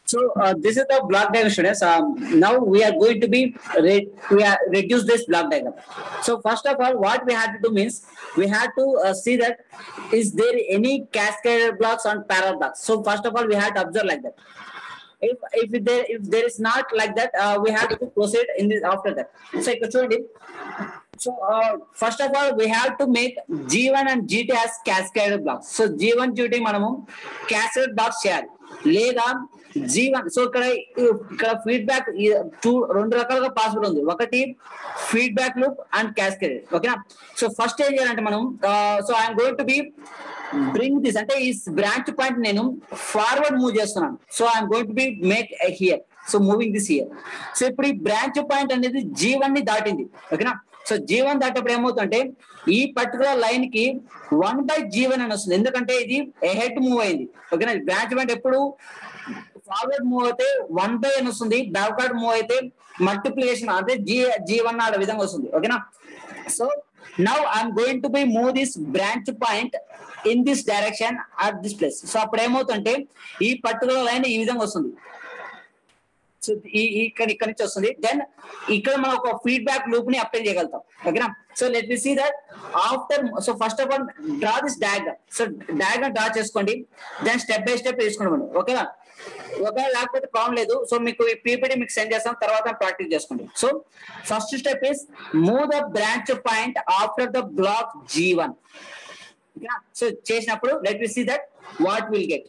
So uh, this is the block diagram students. Um, now we are going to be re- we are reduce this block diagram. So first of all, what we had to do means we had to uh, see that is there any cascaded blocks on parallel blocks. So first of all, we had to observe like that. If if there if there is not like that, uh, we have to proceed in this after that. So ఇక్కడ చూడండి So uh, first of all, we have to make G1 and G2 as cascaded blocks. So G1, G2 మనము cascaded blocks చేయాలి లేదా G1 so ఇక్కడ ఇక్కడ feedback two రెండు రకాలుగా possible ఉంది ఒకటి ఫీడ్బ్యాక్ లూప్ అండ్ క్యాస్కేడెడ్ ఓకేనా సో ఫస్ట్ ఏం చేయాలంటే మనం so I'm going to be bring this అంటే ఈ బ్రాంచ్ పాయింట్ నేను ఫార్వర్డ్ మూవ్ చేస్తున్నాను so I'm going to be make here so moving this year so ఇప్పుడు ఈ బ్రాంచ్ పాయింట్ అనేది జీ వన్ ని దాటింది ఓకేనా సో జీ వన్ దాటప్పుడు ఏమవుతుందంటే ఈ పర్టికులర్ లైన్ కి వన్ బై జీ వన్ అని వస్తుంది ఎందుకంటే ఇది హెడ్ మూవ్ అయింది ఓకేనా బ్రాంచ్ పాయింట్ ఎప్పుడు ఫార్వర్డ్ మూవ్ అయితే వన్ బై అని వస్తుంది బ్యాక్వర్డ్ మూవ్ అయితే మల్టిప్లికేషన్ అంటే జీ జీ వన్ ఆడ విధంగా వస్తుంది ఓకేనా so now I'm going to be move this branch point in this direction at this place so అప్పుడు ఏమవుతుంటే ఈ పర్టికులర్ లైన్ ఈ విధంగా వస్తుంది సో ఈ ఇక్కడ ఇక్కడ నుంచి వస్తుంది దెన్ ఇక్కడ మనం ఒక ఫీడ్బ్యాక్ లూప్ ని అప్లై చేయగలుగుతాం ఓకేనా so let me see that after so first of all draw this diagram so diagram draw చేసుకోండి దెన్ స్టెప్ బై స్టెప్ తీసుకోండి ఓకేనా ఒకవేళ లేకపోతే ప్రాబ్లం లేదు సో మీకు ఈ పీపీటీ మీకు సెండ్ చేస్తాం తర్వాత ప్రాక్టీస్ చేసుకోండి so first step is move the branch point after the block G one so చేసినప్పుడు let me see that what will get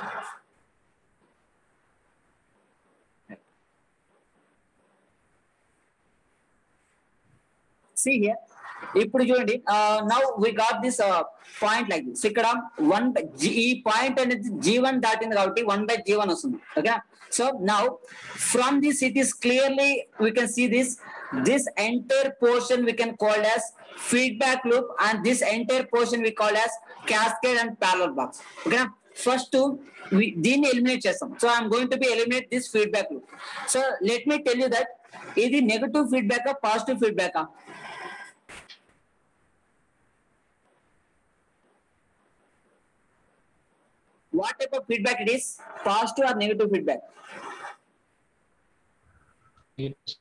see here ఇప్పుడు చూడండి now we got this point like this ఇక్కడ one ఈ point అనేది G one దాటింది కాబట్టి one by G one వస్తుంది okay so now from this it is clearly we can see this this entire portion we can called as feedback loop and this entire portion we called as cascade and parallel box ఓకేనా first దీన్ని eliminate చేస్తాం so I'm going to be eliminate this feedback loop so let me tell you that ఇది negative feedback positive feedback what type of feedback it is positive or negative feedback Yes.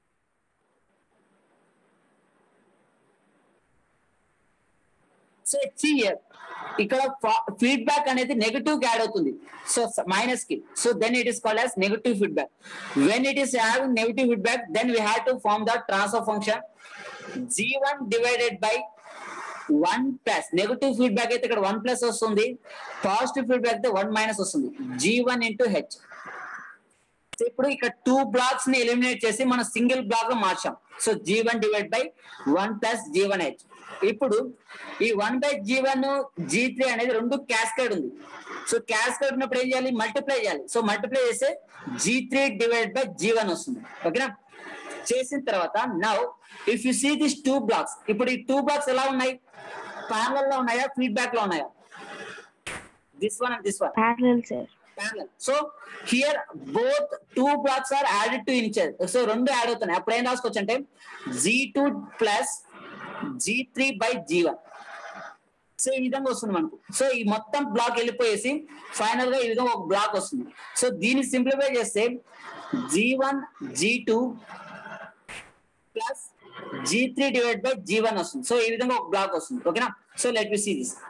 So see here ఇక్కడ feedback అనేది negative కి add అవుతుంది so minus కి so then it is called as negative feedback when it is having negative feedback then we have to form the transfer function G one divided by one plus negative feedback అయితే ఇక్కడ one plus వస్తుంది positive feedback అయితే one minus వస్తుంది G one into H ఇప్పుడు ఇక్కడ two blocks ని eliminate చేసి మనం సింగిల్ బ్లాక్ లో మార్చాం so G one divide by one plus G one H ఇప్పుడు ఈ one by G one G three అనేది రెండు క్యాస్కేడ్ ఉంది సో క్యాస్కేడ్ ఉన్నప్పుడు ఏం చేయాలి మల్టిప్లై చేయాలి సో మల్టిప్లై చేస్తే G three divide by G one వస్తుంది ఓకేనా చేసిన తర్వాత now if you see this two blocks ఇప్పుడు ఈ టూ బ్లాక్స్ ఎలా ఉన్నాయి ప్యారల్ లో ఉన్నాయా ఫీడ్బ్యాక్ లో ఉన్నాయా this one and this one parallel sir parallel. So here both two blocks are added to each other. So రెండు యాడ్ అవుతున్నాయి అప్పుడు ఏం రాసుకోవచ్చు అంటే G two plus G three by G one so ఈ విధంగా వస్తుంది మనకు సో ఈ మొత్తం బ్లాక్ వెళ్ళిపోయేసి ఫైనల్ గా ఈ విధంగా ఒక బ్లాక్ వస్తుంది సో దీన్ని సింప్లిఫై చేస్తే G one G two plus G three divide by G one వస్తుంది సో ఈ విధంగా ఒక బ్లాక్ వస్తుంది ఓకేనా so let we see this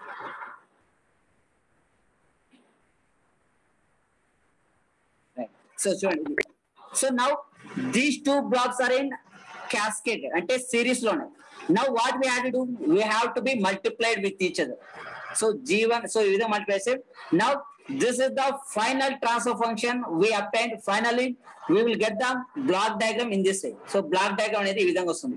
so చూడండి so now these two blocks are in cascaded అంటే సిరీస్ లోనే now what we have to do we have to be multiplied with each other so G one so ఈ విధంగా multiply చేస్తే now this is the final transfer function we obtain finally we will get the block diagram in this way so block diagram అనేది ఈ విధంగా వస్తుంది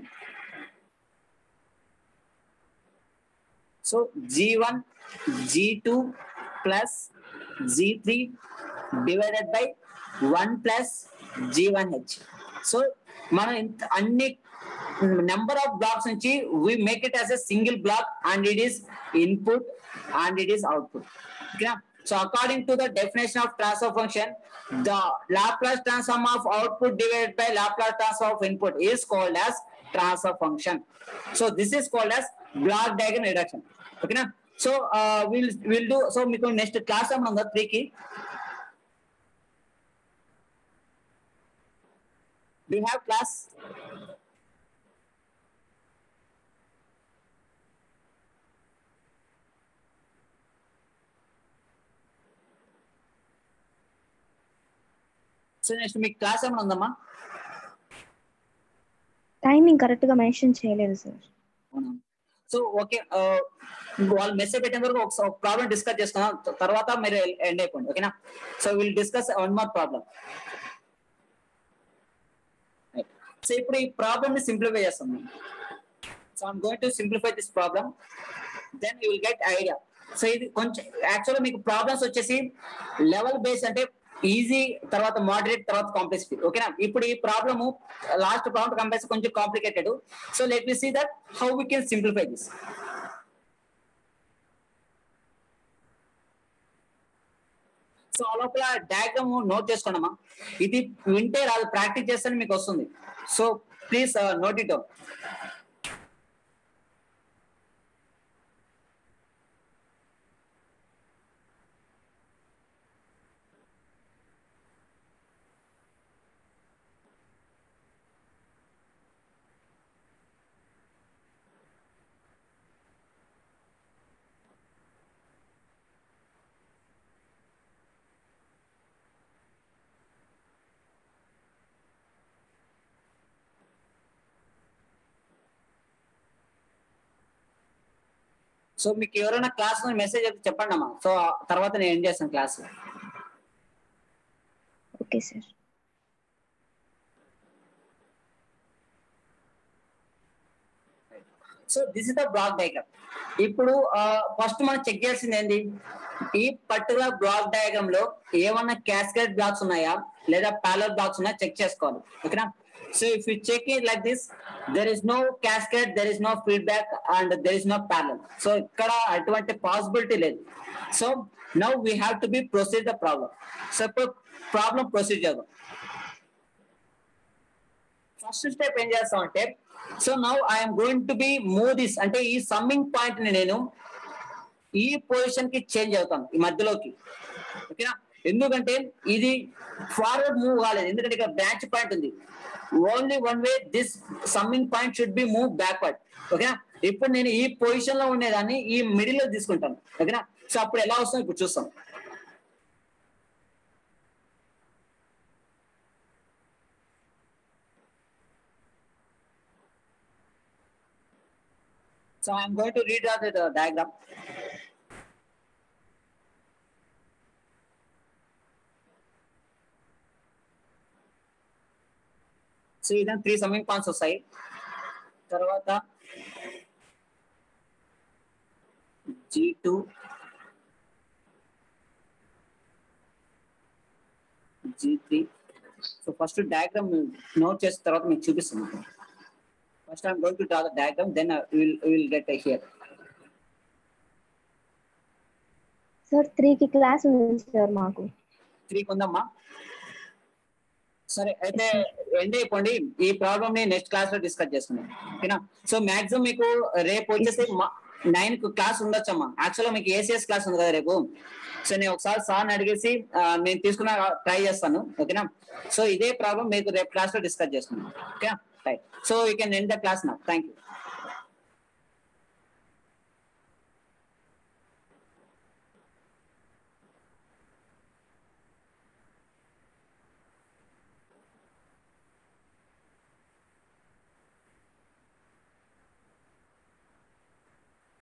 so G one G two plus G three divided by one plus G one H so మనం ఇంత అన్ని number of blocks నుంచి we make it as a single block and it is input and it is output ఓకేనా so according to the definition of transfer function the Laplace transform of output divided by Laplace transform of input is called as transfer function so this is called as block diagram reduction ఓకేనా so will will do so మీకు next class ఏమైనా ఉందా త్రీకి Do you have class? So next మీకు class ఏమైనా ఉందమ్మా timing correct గా mention చేయలేదు సార్ సో ఓకే వాళ్ళు మెసేజ్ పెట్టిన వరకు ఒక ప్రాబ్లం డిస్కస్ చేసుకున్నాం త- తర్వాత మీరు ఎండ్ అయిపోండి ఓకేనా so will discuss one more problem so ఇప్పుడు ఈ ప్రాబ్లమ్ ని సింప్లిఫై చేస్తాం మేము so I'm going to simplify this problem then you will get idea so ఇది కొంచెం యాక్చువల్గా మీకు ప్రాబ్లమ్స్ వచ్చేసి లెవెల్ బేస్ అంటే ఈజీ తర్వాత మోడరేట్ తర్వాత కాంప్లెక్సిటీ ఓకేనా ఇప్పుడు ఈ ప్రాబ్లము లాస్ట్ ప్రాబ్లం కంపేర్ కొంచెం complicated so let me see that how we can simplify this so ఆ లోపల డయాగ్రామ్ నోట్ చేసుకోండమ్మా ఇది వింటే రాదు ప్రాక్టీస్ చేస్తే మీకు వస్తుంది so please note it down so మీకు ఎవరైనా క్లాస్ మెసేజ్ అయితే చెప్పండి అమ్మా సో తర్వాత నేను ఏం చేస్తాను class okay sir so this is the block diagram ఇప్పుడు ఫస్ట్ మనం చెక్ చేయాల్సింది ఏంటి ఈ పర్టికులర్ బ్లాక్ డయాగ్రామ్ లో ఏమన్నా క్యాస్కేట్ బ్లాక్స్ ఉన్నాయా లేదా ప్యాలర్ బ్లాక్స్ ఉన్నాయా చెక్ చేసుకోవాలి ఓకేనా so if you check it like this there is no cascade there is no feedback and there is no parallel so ఇక్కడ అటువంటి పాసిబిలిటీ లేదు so now we have to be proceed the problem so ఇప్పుడు problem proceed చేద్దాం first step ఏం చేస్తాం అంటే so now I'm going to be move this అంటే ఈ సమ్మింగ్ పాయింట్ ని నేను ఈ పొజిషన్ కి చేంజ్ అవుతాను ఈ మధ్యలోకి ఓకేనా ఎందుకంటే ఇది ఫార్వర్డ్ మూవ్ కాలేదు ఎందుకంటే ఇక్కడ బ్రాంచ్ పాయింట్ ఉంది only one way this summing point should be move backward ఓకేనా ఇప్పుడు నేను ఈ పొజిషన్ లో ఉండేదాన్ని ఈ మిడిల్ లో తీసుకుంటాను ఓకేనా సో అప్పుడు ఎలా వస్తుందో ఇప్పుడు చూస్తాం So I'm going to redraw the, the diagram. So ఇదని త్రీ సమ్మింగ్ పాయింట్స్ వస్తాయి తర్వాత G two G three so first diagram note చేసిన తర్వాత మీకు చూపిస్తున్నాను First, I'm going to draw the diagram, then I will we will get a here. Sir త్రీకి class ఉంది sir మాకు త్రీ ఉందమ్మా సరే అయితే ఎండ్ అయిపోండి ఈ ప్రాబ్లమ్ ని నెక్స్ట్ క్లాస్ లో డిస్కస్ చేసుకుందాం ఓకేనా సో మాక్సిమం మీకు రేపు వచ్చేసి నైన్ కు క్లాస్ ఉండొచ్చమ్మా యాక్చువల్గా మీకు ఏసీఎస్ క్లాస్ ఉంది కదా రేపు సో నేను ఒకసారి సార్ని అడిగేసి ఆ, నేను తీసుకున్న ట్రై చేస్తాను ఓకేనా సో ఇదే ప్రాబ్లం మీకు రేపు క్లాస్ లో డిస్కస్ చేసుకుందాం ఓకేనా right so you can end the class నా థ్యాంక్ యూ